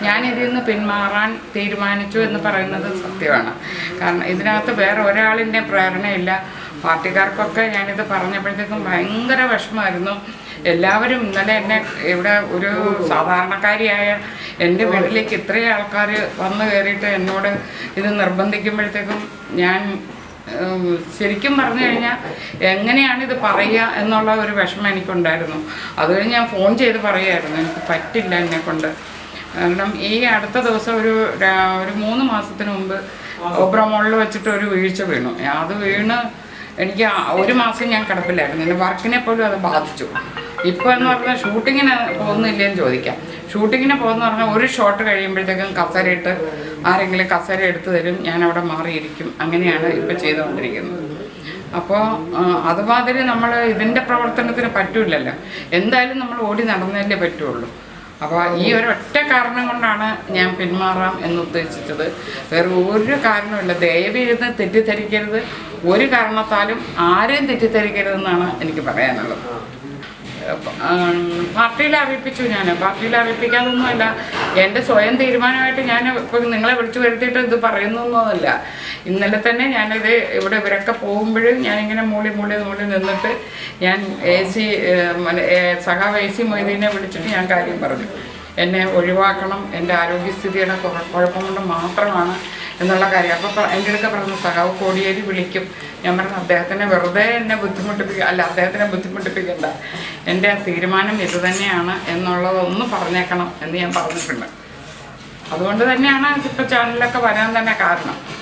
ഞാൻ ഇതിൽ നിന്ന് പിന്മാറാൻ തീരുമാനിച്ചു എന്ന് പറയുന്നത് സത്യമാണ് കാരണം ഇതിനകത്ത് വേറെ ഒരാളിൻ്റെ പ്രേരണയില്ല പാർട്ടിക്കാർക്കൊക്കെ ഞാനിത് പറഞ്ഞപ്പോഴത്തേക്കും ഭയങ്കര വിഷമമായിരുന്നു എല്ലാവരും ഇന്നലെ എന്നെ ഇവിടെ ഒരു സാധാരണക്കാരിയായ എൻ്റെ വീട്ടിലേക്ക് ഇത്രയും ആൾക്കാർ വന്നു കയറിയിട്ട് എന്നോട് ഇത് നിർബന്ധിക്കുമ്പോഴത്തേക്കും ഞാൻ ഉം, ശരിക്കും പറഞ്ഞു കഴിഞ്ഞാൽ എങ്ങനെയാണ് ഇത് പറയുക എന്നുള്ള ഒരു വിഷമം എനിക്കുണ്ടായിരുന്നു അത് കഴിഞ്ഞ് ഞാൻ ഫോൺ ചെയ്ത് പറയുമായിരുന്നു എനിക്ക് പറ്റില്ല എന്നെ കൊണ്ട് കാരണം ഈ അടുത്ത ദിവസം ഒരു രാ- ഒരു മൂന്ന് മാസത്തിന് മുമ്പ് ഒബ്രമോളിൽ വെച്ചിട്ട് ഒരു വീഴ്ച വീണു അത് വീണ് എനിക്ക് ആ ഒരു മാസം ഞാൻ കിടപ്പില്ലായിരുന്നു എൻ്റെ വർക്കിനെ പോലും അത് ബാധിച്ചു ഇപ്പോൾ എന്ന് പറഞ്ഞാൽ ഷൂട്ടിങ്ങിന് പോകുന്നില്ലേന്ന് ചോദിക്കാം ഷൂട്ടിങ്ങിന് പോകുന്ന പറഞ്ഞാൽ ഒരു ഷോട്ട് കഴിയുമ്പോഴത്തേക്കും കസരയിട്ട് ആരെങ്കിലും കസര എടുത്തു തരും ഞാൻ അവിടെ മാറിയിരിക്കും അങ്ങനെയാണ് ഇപ്പോൾ ചെയ്തുകൊണ്ടിരിക്കുന്നത് അപ്പോൾ അതുമാതിരി നമ്മൾ ഇതിൻ്റെ പ്രവർത്തനത്തിന് പറ്റൂലല്ലോ എന്തായാലും നമ്മൾ ഓടി നടന്നല്ലേ പറ്റുള്ളൂ അപ്പോൾ ഈ ഒരു ഒറ്റ കാരണം കൊണ്ടാണ് ഞാൻ പിന്മാറാം എന്ന് ഉദ്ദേശിച്ചത് വേറെ ഒരു കാരണമില്ല ദയവിരുന്ന് തെറ്റിദ്ധരിക്കരുത് ഒരു കാരണത്താലും ആരെയും തെറ്റിദ്ധരിക്കരുതെന്നാണ് എനിക്ക് പറയാനുള്ളത് ഉം, പാർട്ടിയിൽ അറിയിപ്പിച്ചു ഞാൻ പാർട്ടിയിൽ അറിയിപ്പിക്കാതൊന്നുമല്ല എൻ്റെ സ്വയം തീരുമാനമായിട്ട് ഞാൻ ഇപ്പോൾ നിങ്ങളെ വിളിച്ചു വരുത്തിയിട്ട് ഇത് പറയുന്നൊന്നുമല്ല ഇന്നലെ തന്നെ ഞാനിത് ഇവിടെ ഇവരൊക്കെ പോകുമ്പോഴും ഞാനിങ്ങനെ മൂളി മൂളി മൂളി നിന്നിട്ട് ഞാൻ എ സി സഖാവ് എ സി മൊയ്തീനെ വിളിച്ചിട്ട് ഞാൻ കാര്യം പറഞ്ഞു എന്നെ ഒഴിവാക്കണം എൻ്റെ ആരോഗ്യസ്ഥിതിയുടെ കുഴ- കുഴപ്പം കൊണ്ട് മാത്രമാണ് എന്നുള്ള കാര്യം അപ്പോൾ എൻ്റെ അടുക്ക പറഞ്ഞു സഖാവ് കോടിയേരി വിളിക്കും ഞാൻ പറഞ്ഞു അദ്ദേഹത്തിനെ വെറുതെ എന്നെ ബുദ്ധിമുട്ടിപ്പിക്കുക അല്ല അദ്ദേഹത്തിനെ ബുദ്ധിമുട്ടിപ്പിക്കണ്ട എൻ്റെ തീരുമാനം ഇത് തന്നെയാണ് എന്നുള്ളതൊന്ന് പറഞ്ഞേക്കണം എന്ന് ഞാൻ പറഞ്ഞിട്ടുണ്ട് അതുകൊണ്ട് തന്നെയാണ് ഇപ്പോൾ ചാനലിലൊക്കെ വരാൻ തന്നെ കാരണം